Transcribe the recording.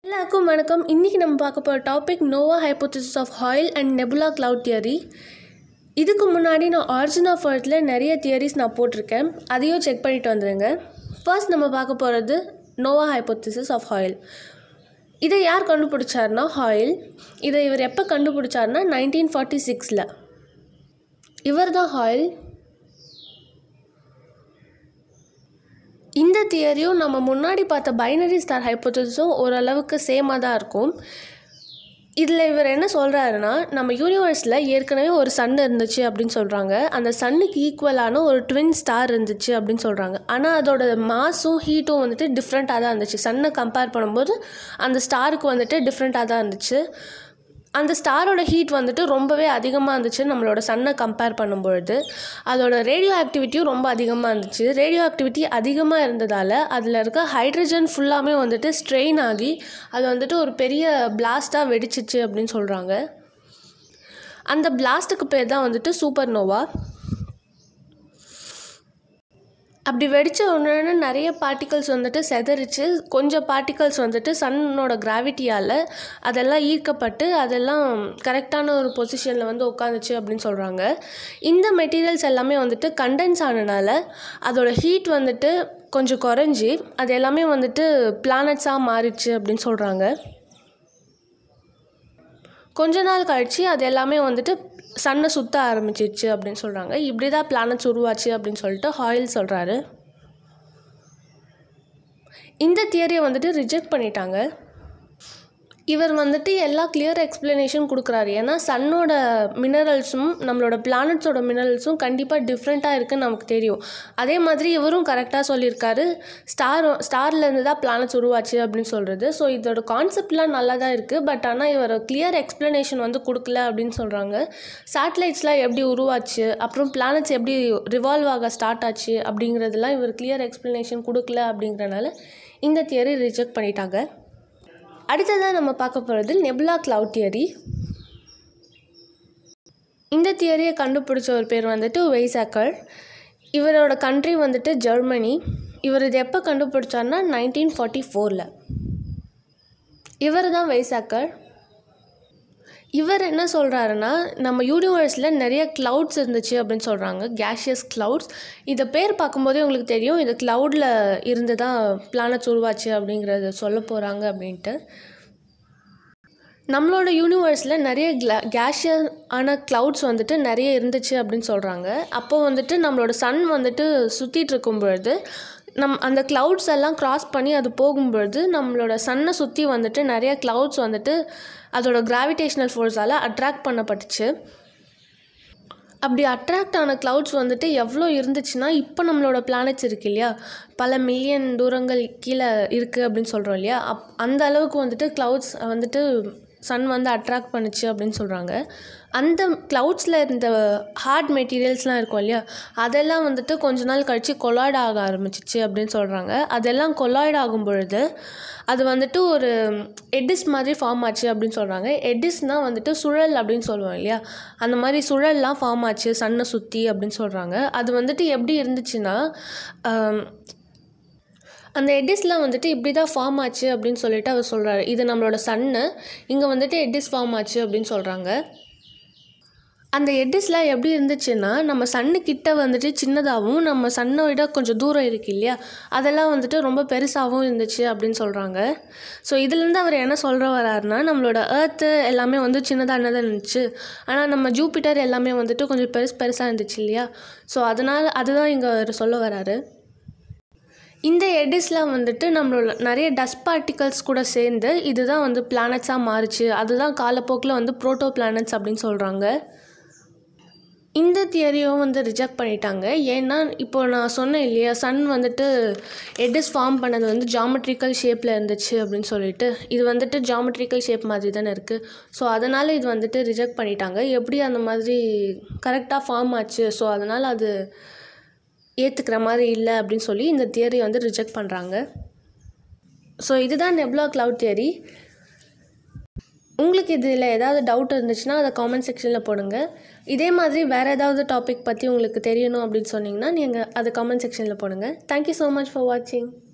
எல்லாருக்கும் வணக்கம் இன்றைக்கி நம்ம பார்க்க போகிற topic nova hypothesis of Hoyle and nebula cloud theory இதுக்கு முன்னாடி நான் ஆரிஜின் ஆஃப் எர்த்தில் நிறைய தியரிஸ் நான் போட்டிருக்கேன் அதையும் செக் பண்ணிட்டு வந்துடுங்க ஃபர்ஸ்ட் நம்ம பார்க்க போகிறது நோவா ஹைப்போதிசிஸ் ஆஃப் ஹாயில் இதை யார் கண்டுபிடிச்சாருன்னா ஹாயில் இதை இவர் எப்போ கண்டுபிடிச்சாருன்னா நைன்டீன் ஃபார்ட்டி சிக்ஸில் இவர் தான் ஹாயில் இந்த தியரியும் நம்ம முன்னாடி பார்த்த பைனரி ஸ்டார் ஹைப்போதிஸும் ஓரளவுக்கு சேமாக தான் இருக்கும் இதில் இவர் என்ன சொல்கிறாருன்னா நம்ம யூனிவர்ஸில் ஏற்கனவே ஒரு சன் இருந்துச்சு அப்படின்னு சொல்கிறாங்க அந்த சன்னுக்கு ஈக்குவலான ஒரு ட்வின் ஸ்டார் இருந்துச்சு அப்படின்னு சொல்கிறாங்க ஆனால் அதோட மாஸும் ஹீட்டும் வந்துட்டு டிஃப்ரெண்ட்டாக தான் இருந்துச்சு சன்னை கம்பேர் பண்ணும்போது அந்த ஸ்டாருக்கு வந்துட்டு டிஃப்ரெண்ட்டாக தான் இருந்துச்சு அந்த ஸ்டாரோட ஹீட் வந்துட்டு ரொம்பவே அதிகமாக இருந்துச்சு நம்மளோட சன்னை கம்பேர் பண்ணும்பொழுது அதோட ரேடியோ ஆக்டிவிட்டியும் ரொம்ப அதிகமாக இருந்துச்சு ரேடியோ ஆக்டிவிட்டி அதிகமாக இருந்ததால் அதில் இருக்க ஹைட்ரஜன் ஃபுல்லாமே வந்துட்டு ஸ்ட்ரெயின் ஆகி அது வந்துட்டு ஒரு பெரிய பிளாஸ்ட்டாக வெடிச்சிச்சு அப்படின்னு சொல்கிறாங்க அந்த பிளாஸ்ட்டுக்கு பேர் தான் வந்துட்டு சூப்பர் நோவா அப்படி வெடித்த உடனே நிறைய பார்ட்டிகல்ஸ் வந்துட்டு செதறிச்சு கொஞ்சம் பார்ட்டிகல்ஸ் வந்துட்டு சன்னோட கிராவிட்டியால் அதெல்லாம் ஈர்க்கப்பட்டு அதெல்லாம் கரெக்டான ஒரு பொசிஷனில் வந்து உட்காந்துச்சு அப்படின்னு சொல்கிறாங்க இந்த மெட்டீரியல்ஸ் எல்லாமே வந்துட்டு கண்டென்ஸ் ஆனனால அதோட ஹீட் வந்துட்டு கொஞ்சம் குறைஞ்சி அது எல்லாமே வந்துட்டு பிளானட்ஸாக மாறிடுச்சு அப்படின்னு சொல்கிறாங்க கொஞ்ச நாள் கழித்து அது எல்லாமே வந்துட்டு சன்னை சுற்ற ஆரம்பிச்சிருச்சு அப்படின்னு சொல்கிறாங்க இப்படி தான் பிளானட்ஸ் உருவாச்சு அப்படின்னு சொல்லிட்டு ஹாயில் சொல்கிறாரு இந்த தியரியை வந்துட்டு ரிஜெக்ட் பண்ணிட்டாங்க இவர் வந்துட்டு எல்லா கிளியர் எக்ஸ்ப்ளனேஷன் கொடுக்குறாரு ஏன்னா சன்னோட மினரல்ஸும் நம்மளோட பிளானட்ஸோட மினரல்ஸும் கண்டிப்பாக டிஃப்ரெண்ட்டாக இருக்குன்னு நமக்கு தெரியும் அதே மாதிரி இவரும் கரெக்டாக சொல்லியிருக்காரு ஸ்டார் ஸ்டார்லேருந்து தான் பிளானட்ஸ் உருவாச்சு அப்படின்னு சொல்கிறது ஸோ இதோட கான்செப்ட்லாம் நல்லா தான் இருக்குது பட் ஆனால் இவர் கிளியர் எக்ஸ்ப்ளனேஷன் வந்து கொடுக்கல அப்படின்னு சொல்கிறாங்க சேட்டலைட்ஸ்லாம் எப்படி உருவாச்சு அப்புறம் பிளானட்ஸ் எப்படி ரிவால்வ் ஆக ஸ்டார்ட் ஆச்சு அப்படிங்கிறதுலாம் இவர் கிளியர் எக்ஸ்ப்ளனேஷன் கொடுக்கல அப்படிங்கிறனால இந்த தியரி ரிஜெக்ட் பண்ணிட்டாங்க அடுத்ததாக நம்ம பார்க்க போகிறது நெபுலா cloud தியரி இந்த தியரியை கண்டுபிடிச்ச ஒரு பேர் வந்துட்டு வெய்சாக்கர் இவரோட கண்ட்ரி வந்துட்டு ஜெர்மனி இவர் இது எப்போ கண்டுபிடிச்சார்னா நைன்டீன் ஃபார்ட்டி ஃபோரில் இவர் தான் வெய்சாக்கர் இவர் என்ன சொல்கிறாருன்னா நம்ம யூனிவர்ஸில் நிறைய க்ளவுட்ஸ் இருந்துச்சு அப்படின்னு சொல்கிறாங்க கேஷியஸ் க்ளவுட்ஸ் இதை பேர் பார்க்கும்போதே உங்களுக்கு தெரியும் இது க்ளவுடில் இருந்து தான் பிளானட்ஸ் உருவாச்சு அப்படிங்கிறத சொல்ல போகிறாங்க அப்படின்ட்டு நம்மளோட யூனிவர்ஸில் நிறைய கிளா கேஷியஸ் ஆன க்ளவுட்ஸ் வந்துட்டு நிறைய இருந்துச்சு அப்படின்னு சொல்கிறாங்க அப்போ வந்துட்டு நம்மளோட சன் வந்துட்டு சுற்றிட்டு இருக்கும் பொழுது நம் அந்த க்ளவுட்ஸ் எல்லாம் க்ராஸ் பண்ணி அது போகும்பொழுது நம்மளோட சன்னை சுற்றி வந்துட்டு நிறைய க்ளவுட்ஸ் வந்துட்டு அதோட கிராவிடேஷ்னல் ஃபோர்ஸால் அட்ராக்ட் பண்ணப்பட்டுச்சு அப்படி அட்ராக்ட் ஆன க்ளவுட்ஸ் வந்துட்டு எவ்வளோ இருந்துச்சுன்னா இப்போ நம்மளோட பிளானட்ஸ் இருக்கு இல்லையா பல மில்லியன் தூரங்கள் கீழே இருக்குது அப்படின்னு சொல்கிறோம் இல்லையா அப் அந்த அளவுக்கு வந்துட்டு க்ளவுட்ஸ் வந்துட்டு சன் வந்து அட்ராக்ட் பண்ணுச்சு அப்படின்னு சொல்கிறாங்க அந்த க்ளவுட்ஸில் இருந்த ஹார்ட் மெட்டீரியல்ஸ்லாம் இருக்கும் இல்லையா அதெல்லாம் வந்துட்டு கொஞ்ச நாள் கழித்து கொலாய்ட் ஆக ஆரம்பிச்சிச்சு அப்படின்னு சொல்கிறாங்க அதெல்லாம் கொலாய்ட் ஆகும் பொழுது அது வந்துட்டு ஒரு எட்டிஸ் மாதிரி ஃபார்ம் ஆச்சு அப்படின்னு சொல்கிறாங்க எட்டிஸ்னால் வந்துட்டு சுழல் அப்படின்னு சொல்லுவோம் இல்லையா அந்த மாதிரி சுழல்லாம் ஃபார்ம் ஆச்சு சன்னை சுற்றி அப்படின்னு சொல்கிறாங்க அது வந்துட்டு எப்படி இருந்துச்சுன்னா அந்த எட்டிஸ்லாம் வந்துட்டு இப்படி தான் ஃபார்ம் ஆச்சு அப்படின்னு சொல்லிட்டு அவர் சொல்கிறாரு இது நம்மளோட சன்னு இங்கே வந்துட்டு எட்டிஸ் ஃபார்ம் ஆச்சு அப்படின்னு சொல்கிறாங்க அந்த எட்டிஸ்லாம் எப்படி இருந்துச்சுன்னா நம்ம சன்னு கிட்ட வந்துட்டு சின்னதாகவும் நம்ம சன்னை விட கொஞ்சம் தூரம் இருக்கு இல்லையா அதெல்லாம் வந்துட்டு ரொம்ப பெருசாகவும் இருந்துச்சு அப்படின்னு சொல்கிறாங்க ஸோ இதுலேருந்து அவர் என்ன சொல்கிற வராருன்னா நம்மளோட ஏர்த்து எல்லாமே வந்து சின்னதாக தான் இருந்துச்சு ஆனால் நம்ம ஜூபிட்டர் எல்லாமே வந்துட்டு கொஞ்சம் பெருசு பெருசாக இருந்துச்சு இல்லையா ஸோ அதனால் அதுதான் இங்கே அவர் சொல்ல வராரு இந்த எடிஸ்லாம் வந்துட்டு நம்மளோட நிறைய டஸ்ட் பார்ட்டிகல்ஸ் கூட சேர்ந்து இதுதான் வந்து பிளானட்ஸாக மாறுச்சு அதுதான் காலப்போக்கில் வந்து ப்ரோட்டோ பிளானட்ஸ் அப்படின்னு சொல்கிறாங்க இந்த தியரியும் வந்து ரிஜெக்ட் பண்ணிட்டாங்க ஏன்னா இப்போ நான் சொன்னேன் இல்லையா சன் வந்துட்டு எடிஸ் ஃபார்ம் பண்ணது வந்து ஜாமெட்ரிக்கல் ஷேப்பில் இருந்துச்சு அப்படின்னு சொல்லிட்டு இது வந்துட்டு ஜாமெட்ரிக்கல் ஷேப் மாதிரி தானே இருக்குது ஸோ அதனால் இது வந்துட்டு ரிஜெக்ட் பண்ணிட்டாங்க எப்படி அந்த மாதிரி கரெக்டாக ஃபார்ம் ஆச்சு ஸோ அதனால் அது ஏற்றுக்கிற மாதிரி இல்லை அப்படின்னு சொல்லி இந்த தியரி வந்து ரிஜெக்ட் பண்ணுறாங்க ஸோ இதுதான் நெப்லா க்ளவுட் தியரி உங்களுக்கு இதில் ஏதாவது டவுட் இருந்துச்சுன்னா அதை காமெண்ட் செக்ஷனில் போடுங்க இதே மாதிரி வேறு ஏதாவது டாபிக் பற்றி உங்களுக்கு தெரியணும் அப்படின்னு சொன்னிங்கன்னா நீங்கள் அதை காமெண்ட் செக்ஷனில் போடுங்க தேங்க்யூ ஸோ மச் ஃபார் வாட்சிங்